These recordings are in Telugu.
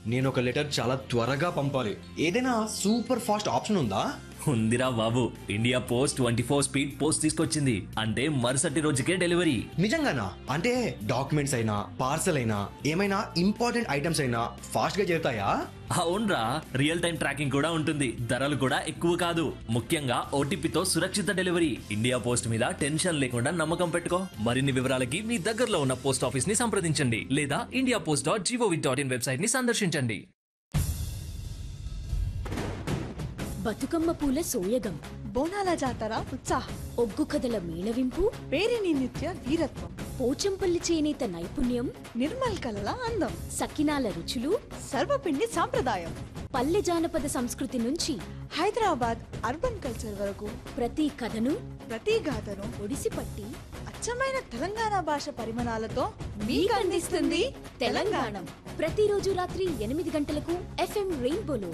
నేను ఒక లెటర్ చాలా త్వరగా పంపాలి ఏదైనా సూపర్ ఫాస్ట్ ఆప్షన్ ఉందా ఉందిరా బాబు India post twenty four speed post తీసుకొచ్చింది అంటే మరుసటి రోజుకే డెలివరీ నిజంగానా అంటే డాక్యుమెంట్స్ అయినా పార్సల్ అయినా ఏమైనా ఇంపార్టెంట్ ఐటమ్స్ అయినా ఫాస్ట్ గా చేరుతాయా అవునరా రియల్ టైం ట్రాకింగ్ కూడా ఉంటుంది ధరలు కూడా ఎక్కువ కాదు ముఖ్యంగా ఓటీపీతో సురక్షిత డెలివరీ ఇండియా పోస్ట్ మీద టెన్షన్ లేకుండా నమ్మకం పెట్టుకో మరిన్ని వివరాలకి మీ దగ్గరలో ఉన్న పోస్ట్ ఆఫీస్ ని సంప్రదించండి లేదా India post dot G O V dot in website ని సందర్శించండి బతుకమ్మ పూల సోయగం బోనాల జాతర ఉత్సాహం ఒగ్గు కథల మేళవింపు పేరిని నిత్య వీరత్వం పోచంపల్లి చేనేత నైపుణ్యం నిర్మల్ కలల అందం సకినాల రుచులు సర్వపిండి సాంప్రదాయం పల్లె జానపద సంస్కృతి నుంచి హైదరాబాద్ అర్బన్ కల్చర్ వరకు ప్రతి కథను ప్రతి గాథను ఒడిసిపట్టి అచ్చమైన తెలంగాణ భాష పరిమాణాలతో మీకు అందిస్తుంది తెలంగాణ ప్రతిరోజు రాత్రి ఎనిమిది గంటలకు ఎఫ్ఎం రెయిన్బోలో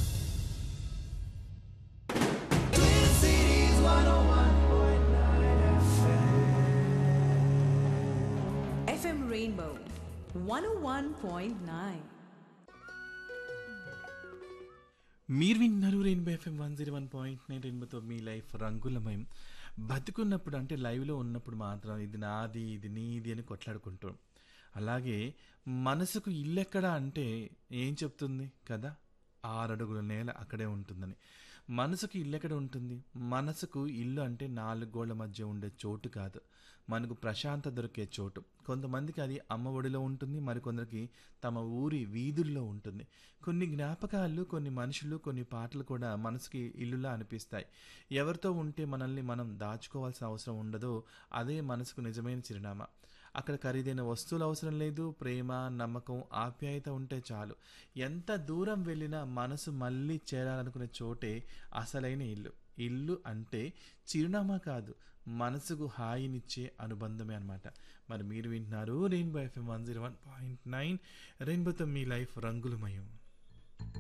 FM Rainbow 101.9. మీరు విన్నారు rainbow FM one zero one point nine రెయిన్బోతో మీ లైఫ్ రంగులమయం బతుకున్నప్పుడు అంటే లైవ్లో ఉన్నప్పుడు మాత్రం ఇది నాది ఇది నీది అని కొట్లాడుకుంటాం అలాగే మనసుకు ఇల్లెక్కడ అంటే ఏం చెప్తుంది కదా ఆరడుగుల నేల అక్కడే ఉంటుందని మనసుకు ఇల్లు ఎక్కడ ఉంటుంది మనసుకు ఇల్లు అంటే నాలుగు గోళ్ల మధ్య ఉండే చోటు కాదు మనకు ప్రశాంత దొరికే చోటు కొంతమందికి అది అమ్మ ఒడిలో ఉంటుంది మరికొందరికి తమ ఊరి వీధుల్లో ఉంటుంది కొన్ని జ్ఞాపకాలు కొన్ని మనుషులు కొన్ని పాటలు కూడా మనసుకి ఇల్లులా అనిపిస్తాయి ఎవరితో ఉంటే మనల్ని మనం దాచుకోవాల్సిన అవసరం ఉండదో అదే మనసుకు నిజమైన చిరునామా అక్కడ ఖరీదైన వస్తువులు అవసరం లేదు ప్రేమ నమ్మకం ఆప్యాయత ఉంటే చాలు ఎంత దూరం వెళ్ళినా మనసు మళ్ళీ చేరాలనుకునే చోటే అసలైన ఇల్లు ఇల్లు అంటే చిరునామా కాదు మనసుకు హాయినిచ్చే అనుబంధమే అనమాట మరి మీరు వింటున్నారు rainbow FM one zero one point nine రెయిన్బోతో మీ లైఫ్ రంగులమయం